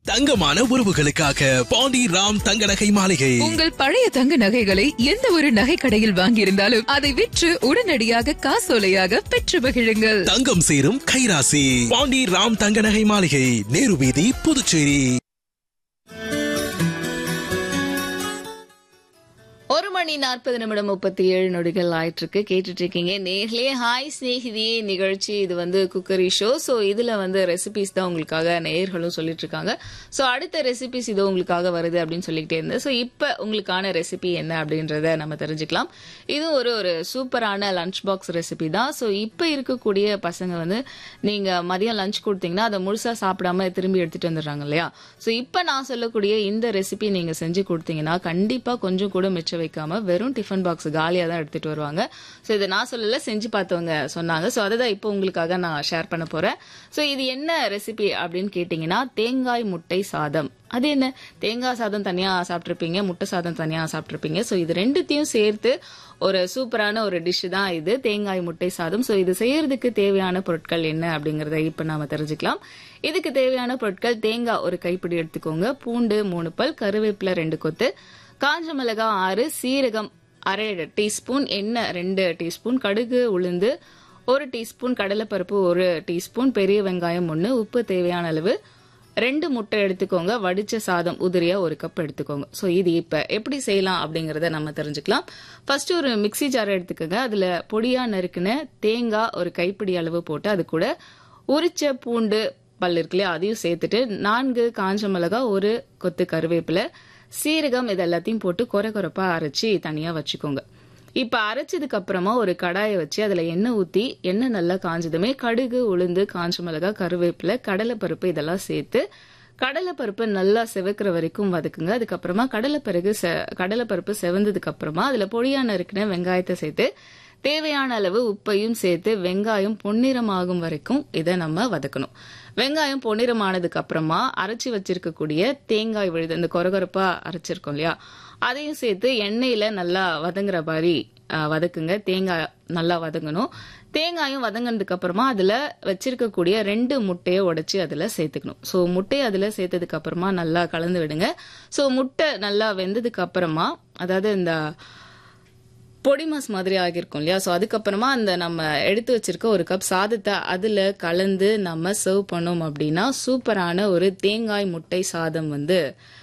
தங்கமான உறவுகளுக்காக பாண்டி ராம் தங்க நகை மாளிகை உங்கள் பழைய தங்க நகைகளை எந்த ஒரு நகை கடையில் வாங்கியிருந்தாலும் அதை விற்று உடனடியாக காசோலையாக பெற்று மகிழுங்கள் தங்கம் சேரும் கைராசி பாண்டி ராம் தங்க நகை மாளிகை நேரு வீதி புதுச்சேரி ஒரு மணி நாற்பது நிமிடம் முப்பத்தி ஏழு நொடிகள் ஆயிட்டு இருக்கு கேட்டுட்டு இருக்கீங்க நேர்லயே ஹாய் சிநேகிதியே நிகழ்ச்சி இது வந்து குக்கரி ஷோ ஸோ இதுல வந்து ரெசிபிஸ் தான் உங்களுக்காக நேயர்களும் சொல்லிட்டு இருக்காங்க ஸோ அடுத்த ரெசிபிஸ் இது உங்களுக்காக வருது அப்படின்னு சொல்லிக்கிட்டே இருந்தேன் ஸோ இப்போ உங்களுக்கான ரெசிபி என்ன அப்படின்றத நம்ம தெரிஞ்சுக்கலாம் இது ஒரு ஒரு சூப்பரான லஞ்ச் பாக்ஸ் ரெசிபி தான் ஸோ இப்போ இருக்கக்கூடிய பசங்க வந்து நீங்க மதியம் லஞ்ச் கொடுத்தீங்கன்னா அதை முழுசா சாப்பிடாம திரும்பி எடுத்துட்டு வந்துடுறாங்க இல்லையா ஸோ இப்போ நான் சொல்லக்கூடிய இந்த ரெசிபி நீங்க செஞ்சு கொடுத்தீங்கன்னா கண்டிப்பா கொஞ்சம் கூட மிச்சம் வைக்காம வெறும் டிஃபன் பாக்ஸ் காலியா தான் எடுத்துட்டு வருவாங்க ஸோ இதை நான் சொல்லல செஞ்சு பார்த்தவங்க சொன்னாங்க ஸோ அதை தான் இப்போ உங்களுக்காக நான் ஷேர் பண்ண போறேன் ஸோ இது என்ன ரெசிபி அப்படின்னு கேட்டிங்கன்னா தேங்காய் முட்டை சாதம் அது என்ன தேங்காய் சாதம் தனியா சாப்பிட்ருப்பீங்க முட்டை சாதம் தனியா சாப்பிட்ருப்பீங்க ஸோ இது ரெண்டுத்தையும் சேர்த்து ஒரு சூப்பரான ஒரு டிஷ் தான் இது தேங்காய் முட்டை சாதம் ஸோ இது செய்யறதுக்கு தேவையான பொருட்கள் என்ன அப்படிங்கறத இப்போ நாம தெரிஞ்சுக்கலாம் இதுக்கு தேவையான பொருட்கள் தேங்காய் ஒரு கைப்பிடி எடுத்துக்கோங்க பூண்டு மூணு பல் கருவேப்பிலை ரெண்டு கொத்து காஞ்ச மிளகாய் ஆறு சீரகம் அரை டீஸ்பூன் எண்ணெய் ரெண்டு டீஸ்பூன் கடுகு உளுந்து ஒரு டீஸ்பூன் கடலைப்பருப்பு ஒரு டீஸ்பூன் பெரிய வெங்காயம் ஒன்று உப்பு தேவையான அளவு ரெண்டு முட்டை எடுத்துக்கோங்க வடிச்ச சாதம் உதிரியா ஒரு கப் எடுத்துக்கோங்க ஸோ இது இப்போ எப்படி செய்யலாம் அப்படிங்கறத நம்ம தெரிஞ்சுக்கலாம் ஃபர்ஸ்ட் ஒரு மிக்ஸி ஜார் எடுத்துக்கோங்க அதுல பொடியா நறுக்குன தேங்காய் ஒரு கைப்பிடி அளவு போட்டு அது கூட உரிச்ச பூண்டு பல் இருக்குல்லையா அதையும் சேர்த்துட்டு நான்கு காஞ்ச மிளகாய் ஒரு கொத்து கருவேப்பிலை சீரகம் இது எல்லாத்தையும் போட்டு குறை குறைப்பா அரைச்சி தனியா வச்சுக்கோங்க இப்ப அரைச்சதுக்கு அப்புறமா ஒரு கடாயை வச்சு அதுல எண்ணெய் ஊத்தி எண்ணெய் நல்லா காஞ்சதுமே கடுகு உளுந்து காஞ்ச மிளகாய் கருவேப்பிலை கடலைப்பருப்பு இதெல்லாம் சேர்த்து கடலைப்பருப்பு நல்லா செவக்கிற வரைக்கும் வதக்குங்க அதுக்கப்புறமா கடலைப்பருகு கடலைப்பருப்பு செவந்ததுக்கு அப்புறமா அதுல பொடியான இருக்கிற வெங்காயத்தை சேர்த்து தேவையான அளவு உப்பையும் சேர்த்து வெங்காயம் பொன்னிறமாகும் வரைக்கும் இதை நம்ம வதக்கணும் வெங்காயம் பொன்னிறமானதுக்கு அப்புறமா அரைச்சி வச்சிருக்கக்கூடிய தேங்காய் விழுது இந்த கொரகொரப்பா அரைச்சிருக்கோம் இல்லையா அதையும் சேர்த்து எண்ணெயில நல்லா வதங்குற மாதிரி வதக்குங்க தேங்காய் நல்லா வதங்கணும் தேங்காயும் வதங்கினதுக்கு அப்புறமா அதுல வச்சிருக்கக்கூடிய ரெண்டு முட்டையை உடைச்சு அதுல சேர்த்துக்கணும் ஸோ முட்டையை அதுல சேர்த்ததுக்கு அப்புறமா நல்லா கலந்து விடுங்க ஸோ முட்டை நல்லா வெந்ததுக்கு அப்புறமா அதாவது இந்த பொடி மாஸ் மாதிரி ஆகியிருக்கும் இல்லையா ஸோ அதுக்கப்புறமா அந்த நம்ம எடுத்து வச்சிருக்க ஒரு கப் சாதத்தை அதில் கலந்து நம்ம சர்வ் பண்ணோம் அப்படின்னா சூப்பரான ஒரு தேங்காய் முட்டை சாதம் வந்து